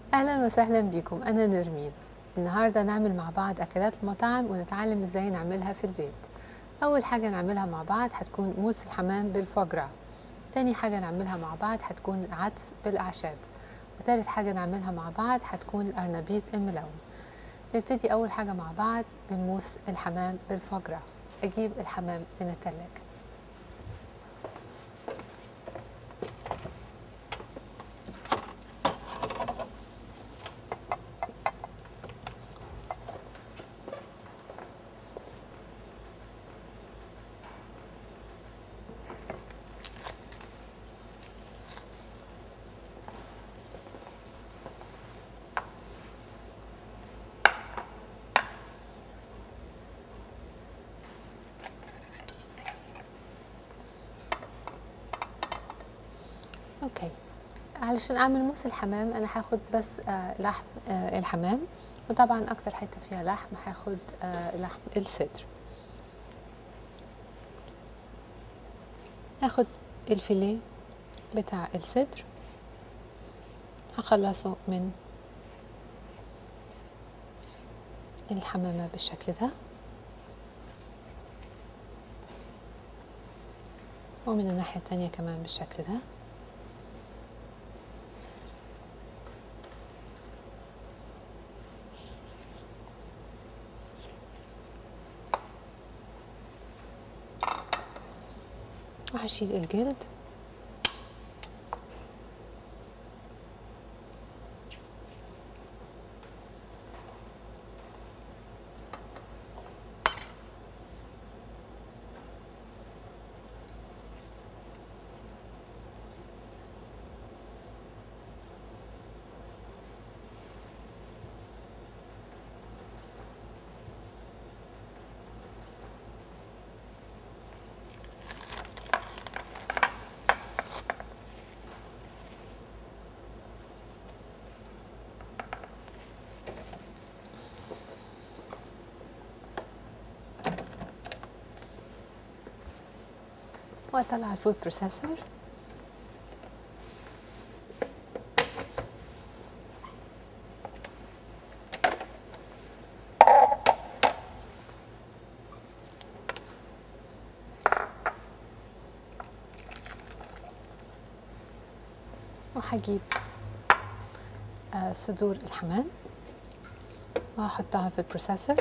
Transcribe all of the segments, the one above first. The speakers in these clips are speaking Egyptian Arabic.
اهلا وسهلا بكم انا نرمين النهارده نعمل مع بعض اكلات المطاعم ونتعلم ازاي نعملها في البيت اول حاجه نعملها مع بعض هتكون موس الحمام بالفجرة تاني حاجه نعملها مع بعض هتكون عدس بالاعشاب وتالت حاجه نعملها مع بعض هتكون الارنبيط الملون نبتدي اول حاجه مع بعض بنموس الحمام بالفجرة اجيب الحمام من التلاجة اوكي علشان اعمل موس الحمام انا هاخد بس آه لحم آه الحمام وطبعا اكتر حته فيها لحم هاخد آه لحم الصدر هاخد الفيليه بتاع الصدر هخلصه من الحمامة بالشكل ده ومن الناحية التانية كمان بالشكل ده وهشيل الجلد واطلع الفود بروسيسور وهجيب آه صدور الحمام وهحطها في البروسيسور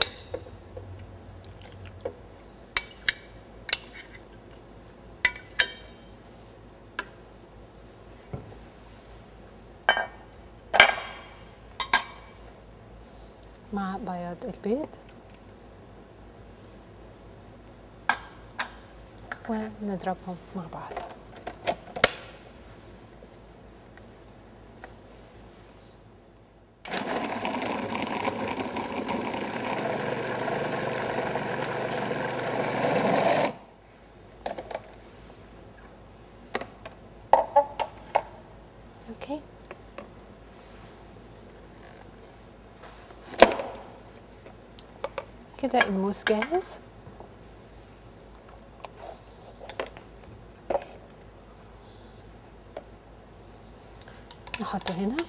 مع بياض البيض ونضربهم مع بعض اوكي كده الموس جاهز نحطه هنا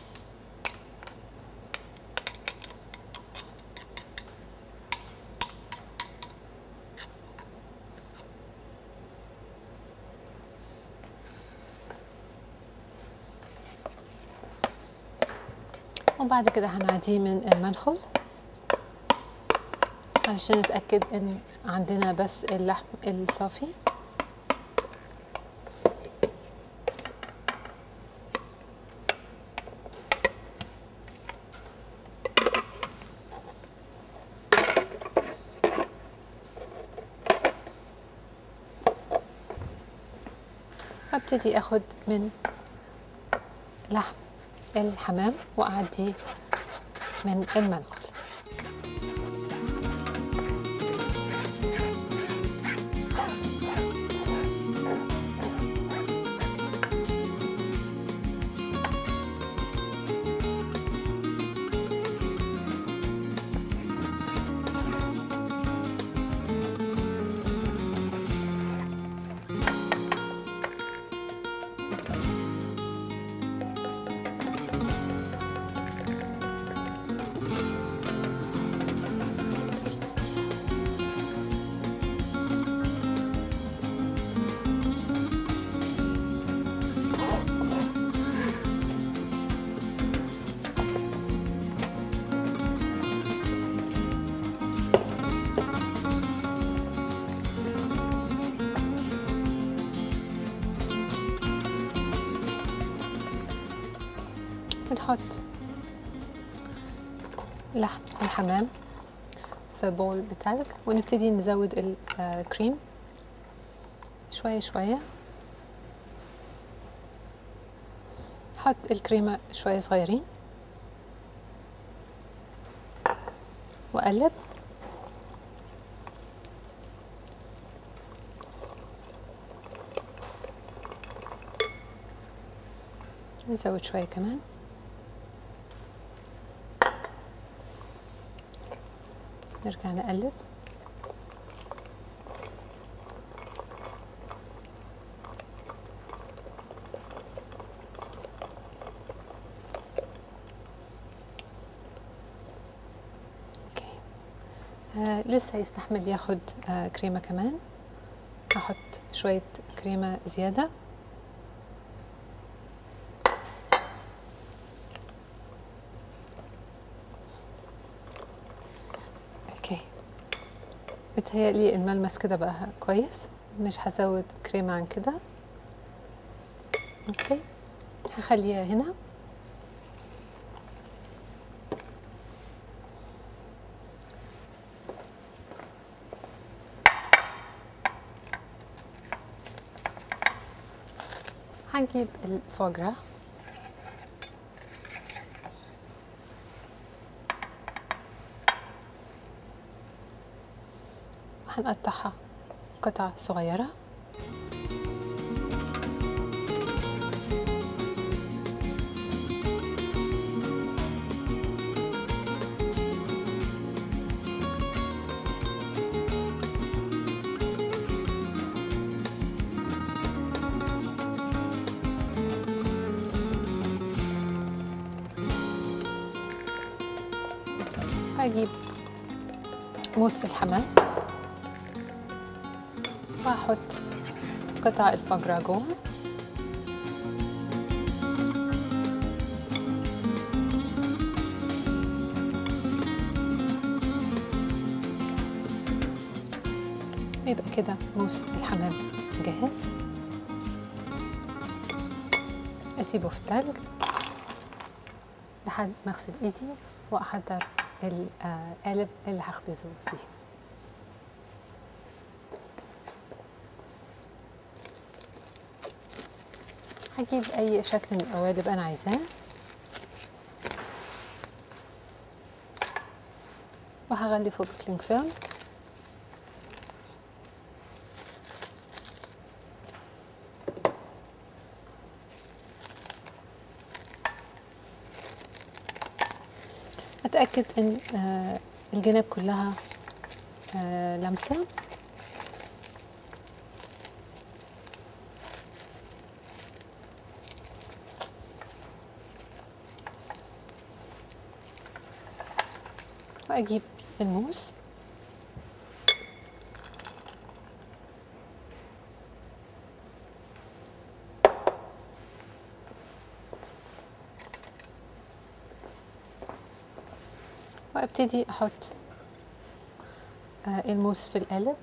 وبعد كده هنعديه من المنخل علشان نتأكد ان عندنا بس اللحم الصافي ابتدي اخد من لحم الحمام واعديه من المنخل بنحط لحم الحمام في بول بتلج ونبتدي نزود الكريم شوية شوية حط الكريمة شوية صغيرين وأقلب نزود شوية كمان نرجع نقلب اوكي آه لسه يستحمل ياخد آه كريمة كمان احط شوية كريمة زيادة اوكي بتهيألي الملمس كده بقى كويس مش هزود كريمة عن كده اوكي هخليها هنا هنجيب الفوجرا هنقطعها قطع صغيرة هجيب موس الحمام وهحط قطع الفجرة جوه يبقى كده موس الحمام جاهز اسيبه في التلج لحد ما اغسل ايدي واحضر القالب اللي هخبزه فيه هجيب اي شكل من القوالب انا عايزاه وهغلفه بكلينج فيلم اتاكد ان آه الجناب كلها آه لمسه واجيب الموس وابتدي احط الموس في القالب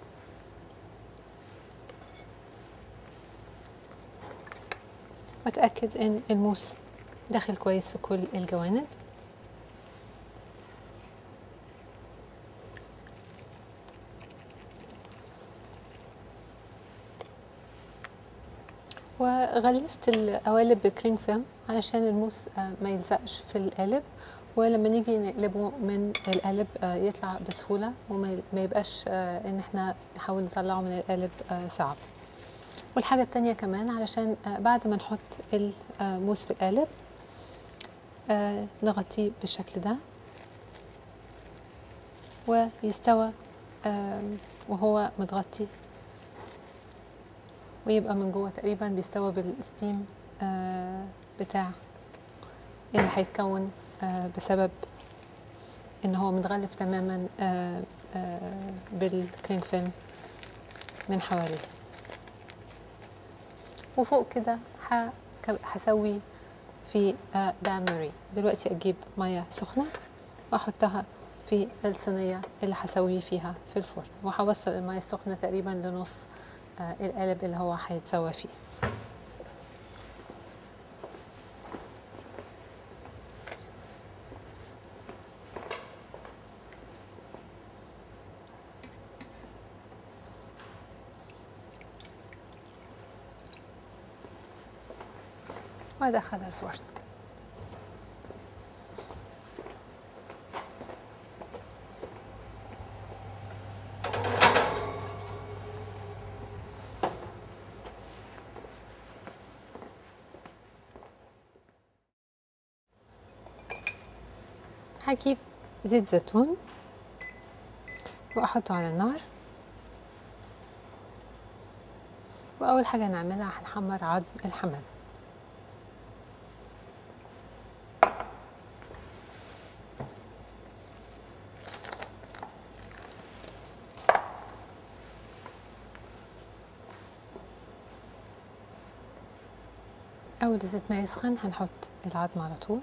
واتاكد ان الموس داخل كويس في كل الجوانب وغلفت القوالب بكلينج فيلم علشان الموس ما يلزقش في القالب ولما نيجي نقلبه من القالب يطلع بسهوله وما يبقاش ان احنا نحاول نطلعه من القالب صعب والحاجه التانية كمان علشان بعد ما نحط الموس في القالب نغطيه بالشكل ده ويستوى وهو متغطي ويبقى من جوه تقريبا بيستوى بالستيم بتاع اللي هيتكون بسبب ان هو متغلف تماما بالكلينج فيلم من حواليه وفوق كده هسوي في بان ماري دلوقتي اجيب ميه سخنه واحطها في الصينيه اللي هسويه فيها في الفرن وهوصل الميه السخنه تقريبا لنص القالب اللي هو هيتسوى فيه وأدخلها الفرن هجيب زيت زيتون وأحطه على النار وأول حاجة نعملها هنحمر عظم الحمام أول الزيت ما يسخن هنحط العظم على طول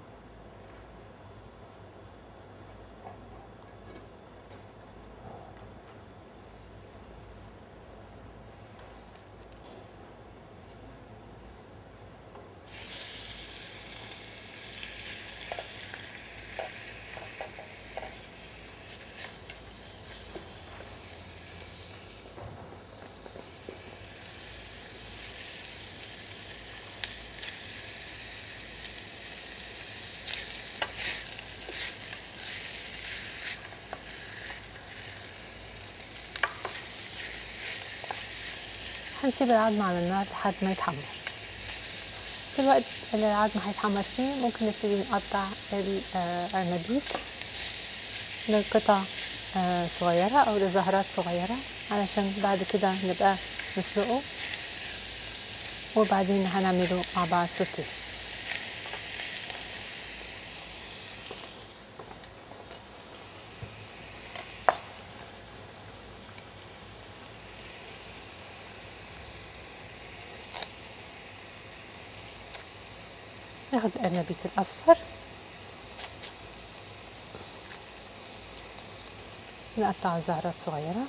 هنسيب العظم على النار لحد ما يتحمر في الوقت اللي العظم هيتحمر فيه ممكن نبتدي نقطع الأرنبيط لقطع آه، صغيرة أو لزهرات صغيرة علشان بعد كده نبقى نسلقه وبعدين هنعمله مع بعض سوتيه ناخد الأرنبيط الأصفر نقطعه زهرات صغيرة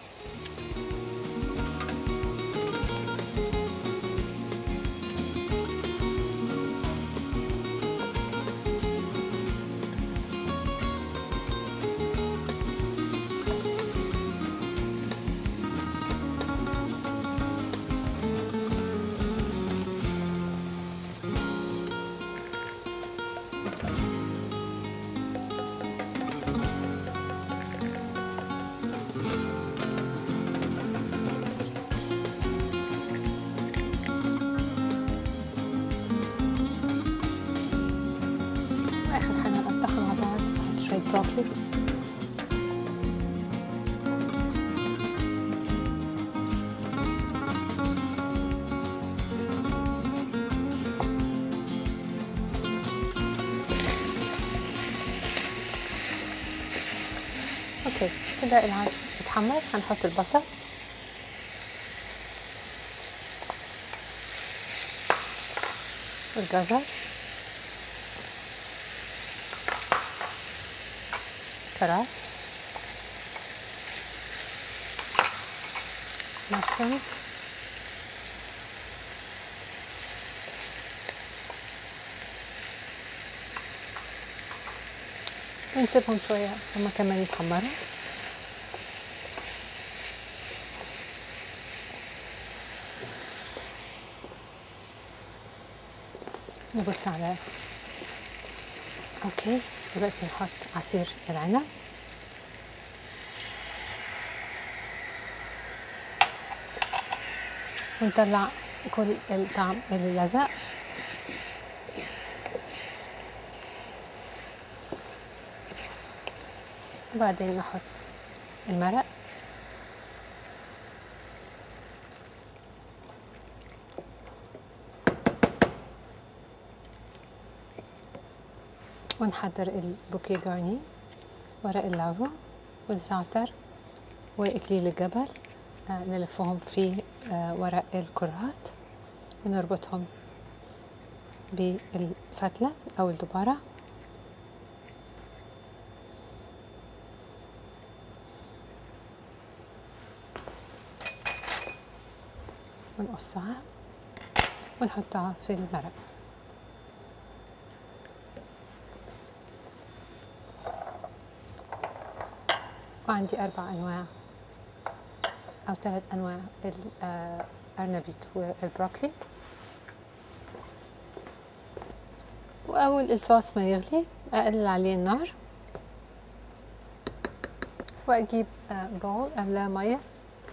وآخر حاجة نقطعها مع بعض نحط شوية بروكلي اوكي كده العجن اتحمر هنحط البصل والجزر كرات mushrooms ونسيبهم شوية هما كمان يتحمروا نبص على اوكي دلوقتي نحط عصير العنب ونطلع كل الطعم اللي لزق وبعدين نحط المرق ونحضر البوكيه جارني ورق اللورو والزعتر وإكليل الجبل آه، نلفهم في آه، ورق الكرات ونربطهم بالفتلة أو الدبارة ونقصها ونحطها في المرق وعندي أربع أنواع أو ثلاث أنواع الأرنبيط والبروكلي وأول الصوص ما يغلي أقلل عليه النار وأجيب بول أملاه مية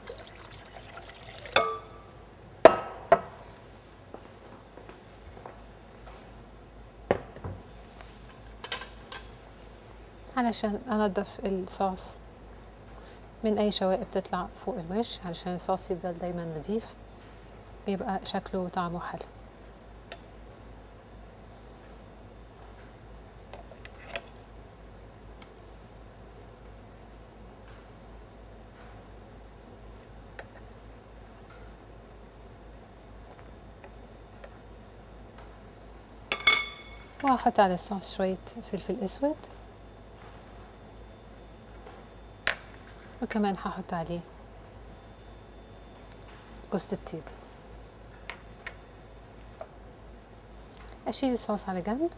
علشان أنضف الصوص من أي شوائب تطلع فوق الوش علشان الصوص يفضل دايما نظيف ويبقى شكله وطعمه حلو وهحط على الصوص شوية فلفل أسود وكمان هحط عليه جوز الطيب أشيل الصوص على جنب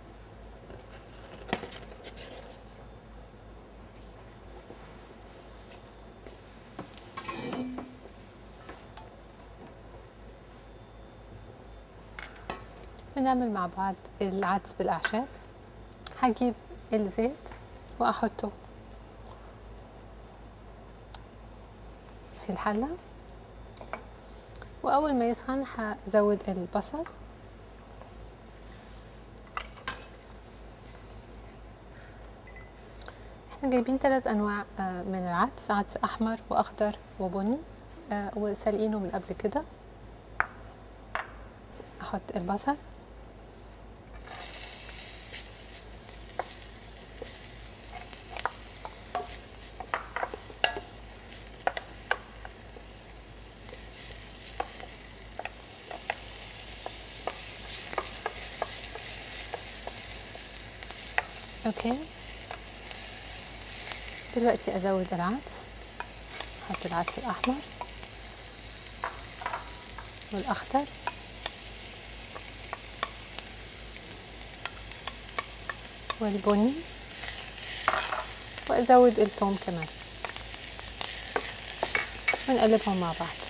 بنعمل مع بعض العدس بالأعشاب هجيب الزيت وأحطه في الحلة وأول ما يسخن هزود البصل احنا جايبين ثلاث أنواع من العدس عدس أحمر وأخضر وبني وسلقينه من قبل كده أحط البصل اوكي دلوقتي ازود العدس احط العدس الاحمر والاخضر والبني وازود الثوم كمان ونقلبهم مع بعض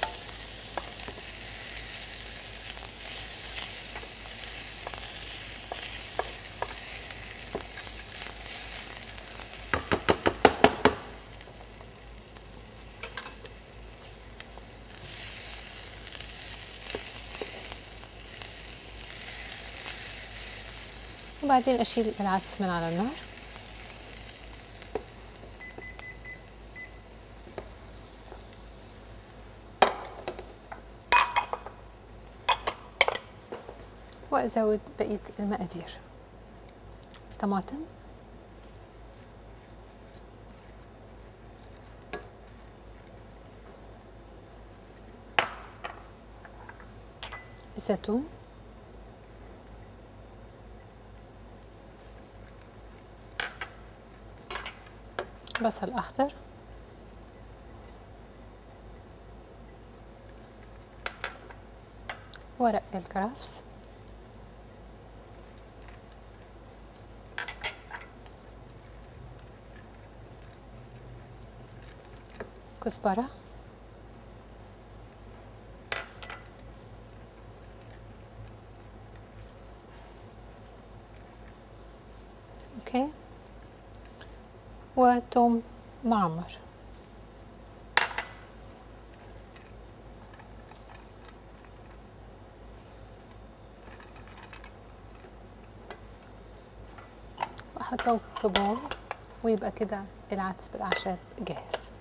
وبعدين أشيل العدس من على النار وأزود بقية المقادير طماطم زيتون بصل أخضر ورق الكرفس كزبرة اوكي وتوم معمر واحطهم في بول ويبقى كده العدس بالاعشاب جاهز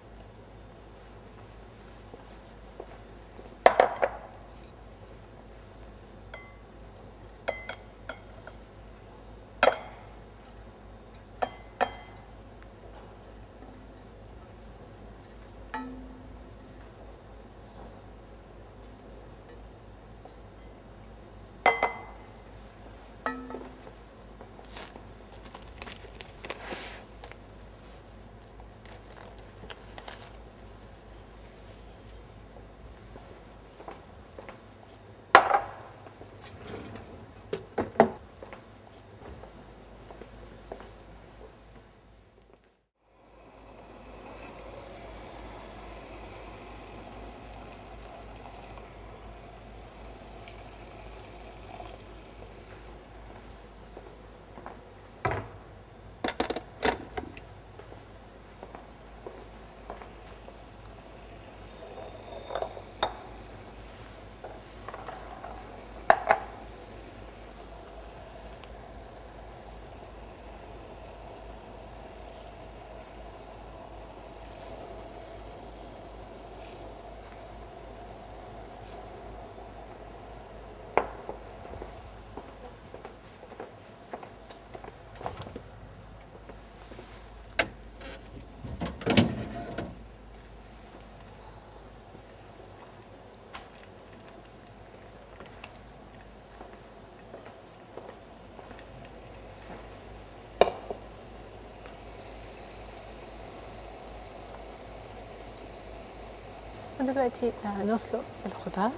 ودلوقتي آه، نسلق الخضار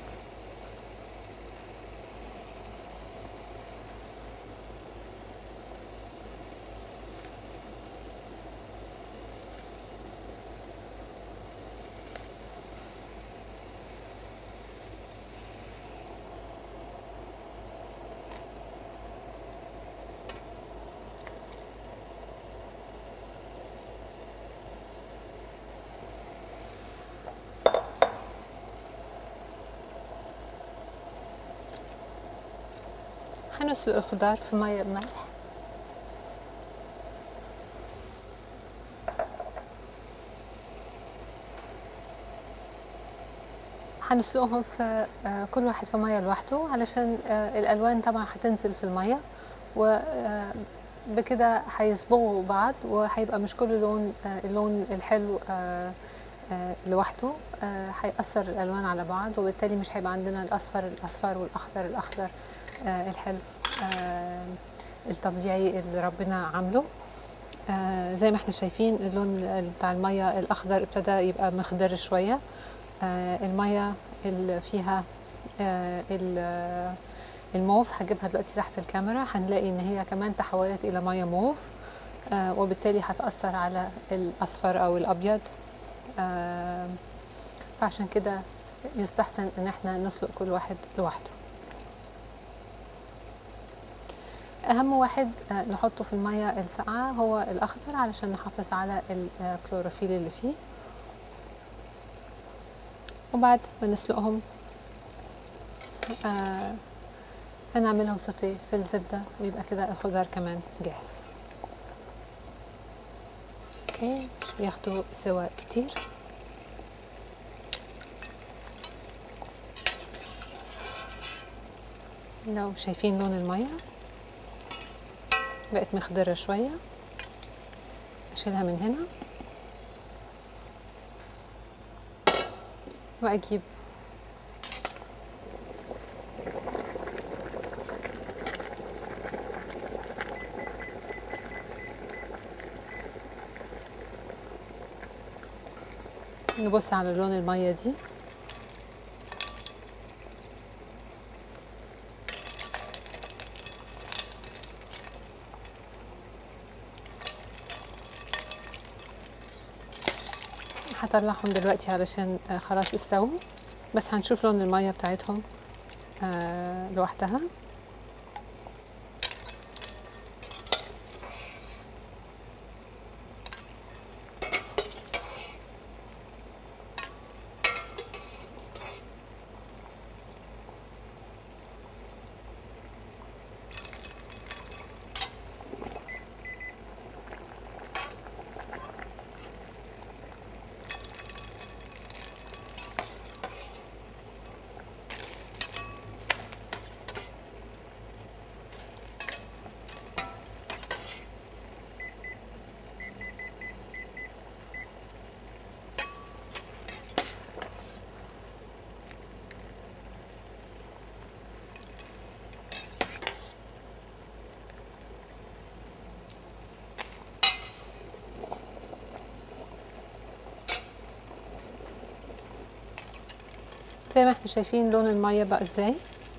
هنسلق الخضار في مية بملح هنسلقهم في آه، كل واحد في مية لوحده علشان آه، الألوان طبعا هتنزل في المية وبكده هيصبغوا بعض وهيبقى مش كل لون آه، اللون الحلو آه، آه، لوحده آه، هيأثر الألوان على بعض وبالتالي مش هيبقى عندنا الأصفر الأصفر والأخضر الأخضر آه، الحلو آه، الطبيعي اللي ربنا عامله آه، زي ما احنا شايفين اللون بتاع المية الأخضر ابتدى يبقى مخضر شوية آه، المية اللي فيها آه، ال- آه، الموف هجيبها دلوقتي تحت الكاميرا هنلاقي ان هي كمان تحولت الى مية موف آه، وبالتالي هتأثر على الأصفر أو الأبيض آه، فعشان كده يستحسن ان احنا نسلق كل واحد لوحده اهم واحد آه، نحطه في المية الساقعة هو الاخضر علشان نحافظ على الكلوروفيل اللي فيه وبعد ما نسلقهم آه هنعملهم سوتيه في الزبدة ويبقى كده الخضار كمان جاهز اوكي مش بياخدوا سوا كتير لو شايفين لون المية بقت مخضرة شوية أشيلها من هنا وأجيب نبص على لون المية دي هطلعهم دلوقتي علشان آه، خلاص استووا بس هنشوف لون المية بتاعتهم آه، لوحدها زي ما احنا شايفين لون المية بقى ازاي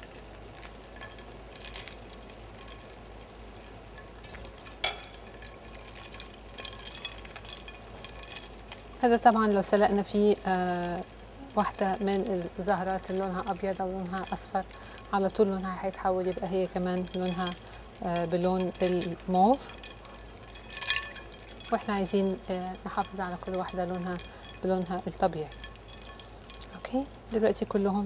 هذا طبعا لو سلقنا فيه آه واحدة من الزهرات اللي لونها أبيض أو لونها أصفر على طول لونها هيتحول يبقى هي كمان لونها آه بلون الموف واحنا عايزين آه نحافظ على كل واحدة لونها بلونها الطبيعي اوكي دلوقتي كلهم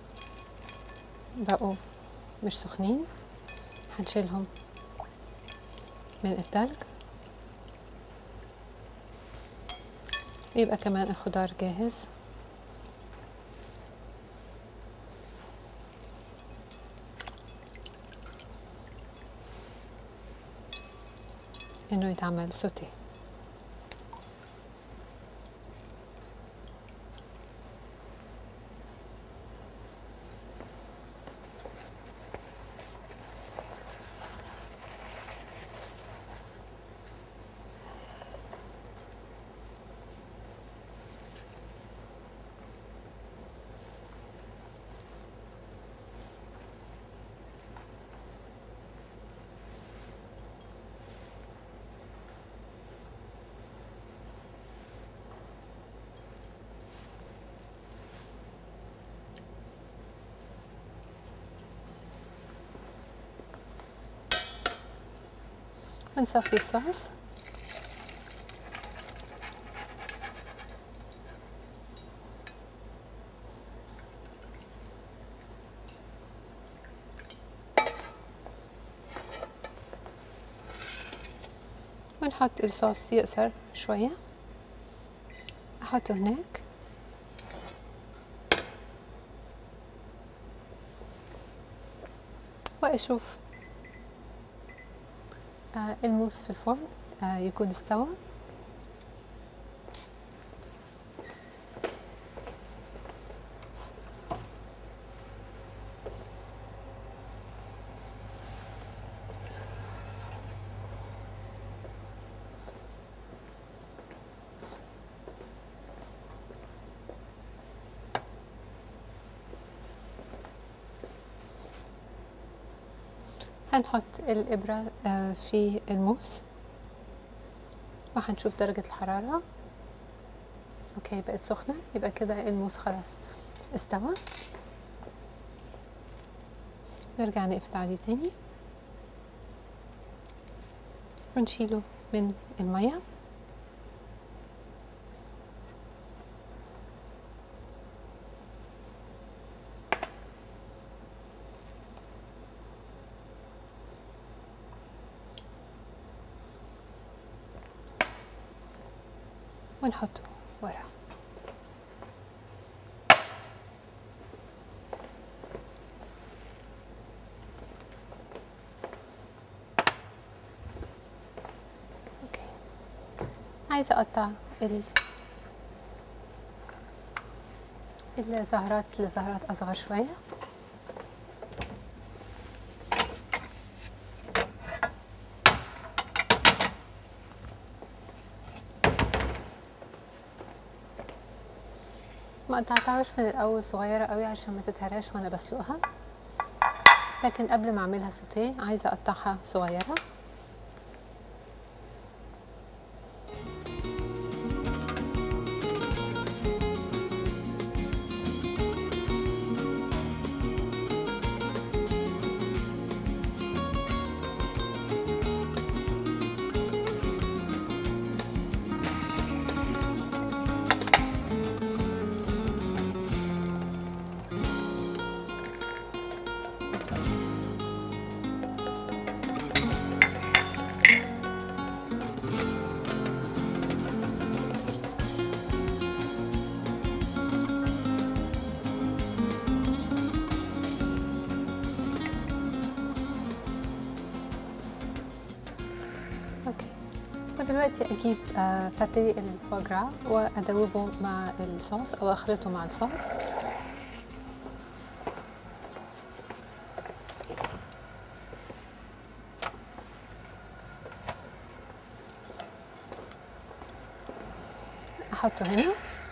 بقوا مش سخنين هنشيلهم من التلج يبقى كمان الخضار جاهز انه يتعمل سوتيه ونصفي الصوص ونحط الصوص يقصر شوية أحطه هناك وأشوف آه الموس في الفرن آه يكون استوى هنحط الإبرة آه، في الموس وهنشوف درجة الحرارة اوكي بقت سخنة يبقى كده الموس خلاص استوى نرجع نقفل عليه تاني ونشيله من المية ونحطه ورا اوكي عايزة اقطع ال الزهرات لزهرات اصغر شوية ما قطعتهاش من الاول صغيره قوي عشان ما تتهراش وانا بسلقها لكن قبل ما اعملها سوتيه عايزه اقطعها صغيره اوكي ودلوقتي اجيب آه، باتيه الفوجرا وادوبه مع الصوص او اخلطه مع الصوص احطه هنا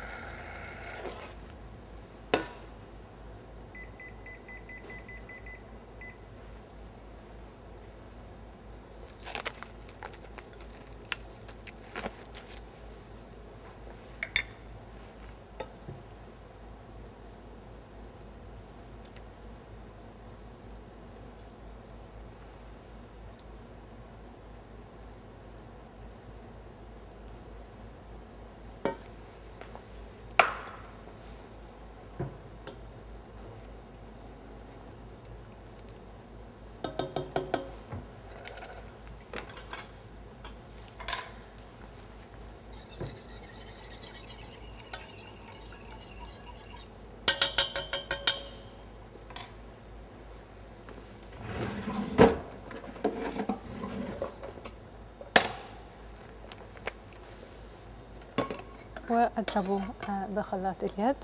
واضربه آه، بخلاط اليد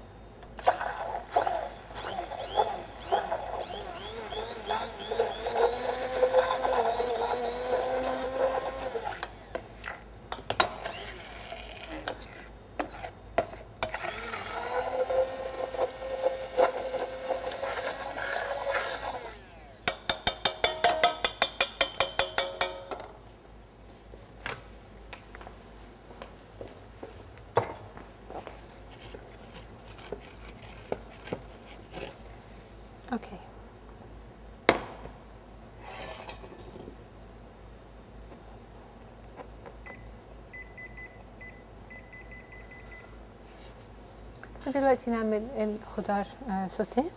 ودلوقتي نعمل الخضار آه، سوتيه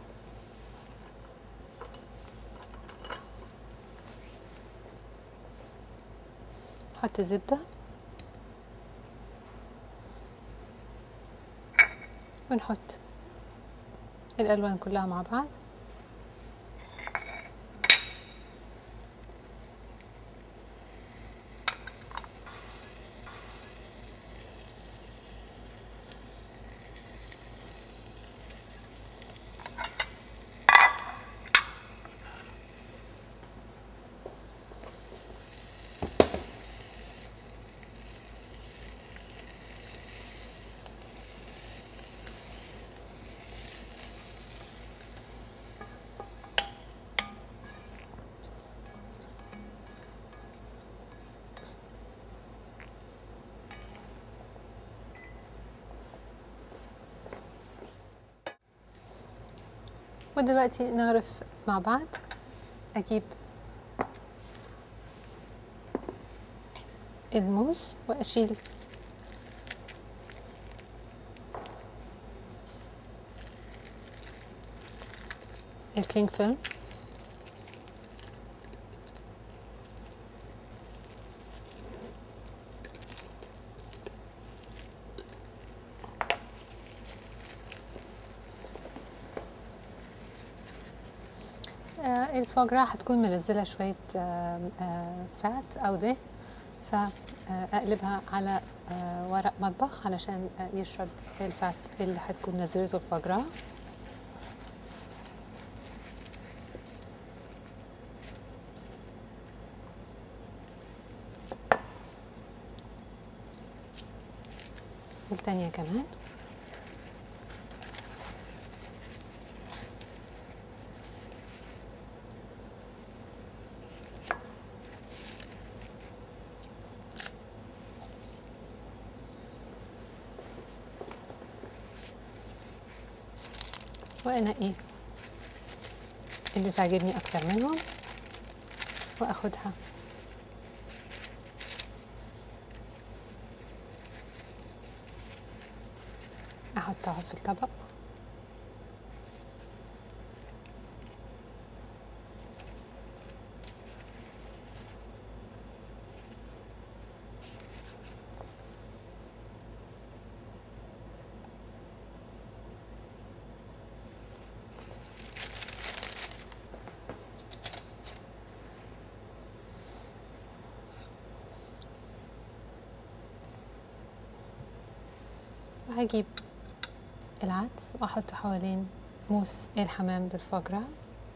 نحط زبدة ونحط الألوان كلها مع بعض ودلوقتي نغرف مع بعض أجيب الموز وأشيل الكينج فيلم آه، الفوجرا هتكون منزلة شوية آه، آه، فات أو دهن فأقلبها على آه، ورق مطبخ علشان آه، يشرب الفات اللي هتكون نزلته الفوجرا والتانية كمان وانقي اللي تعجبني اكتر منهم واخدها احطها في الطبق وهجيب العدس واحطه حوالين موس الحمام بالفجرة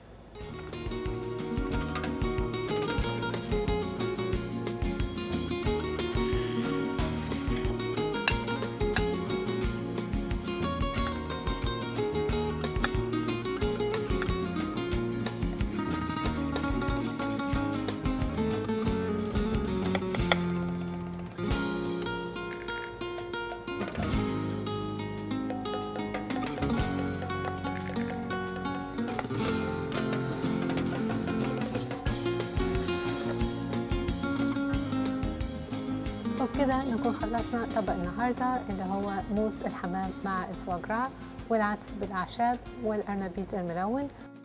وبكده نكون خلصنا طبق النهارده اللي هو موس الحمام مع الفواجرا والعدس بالأعشاب والأرنبيط الملون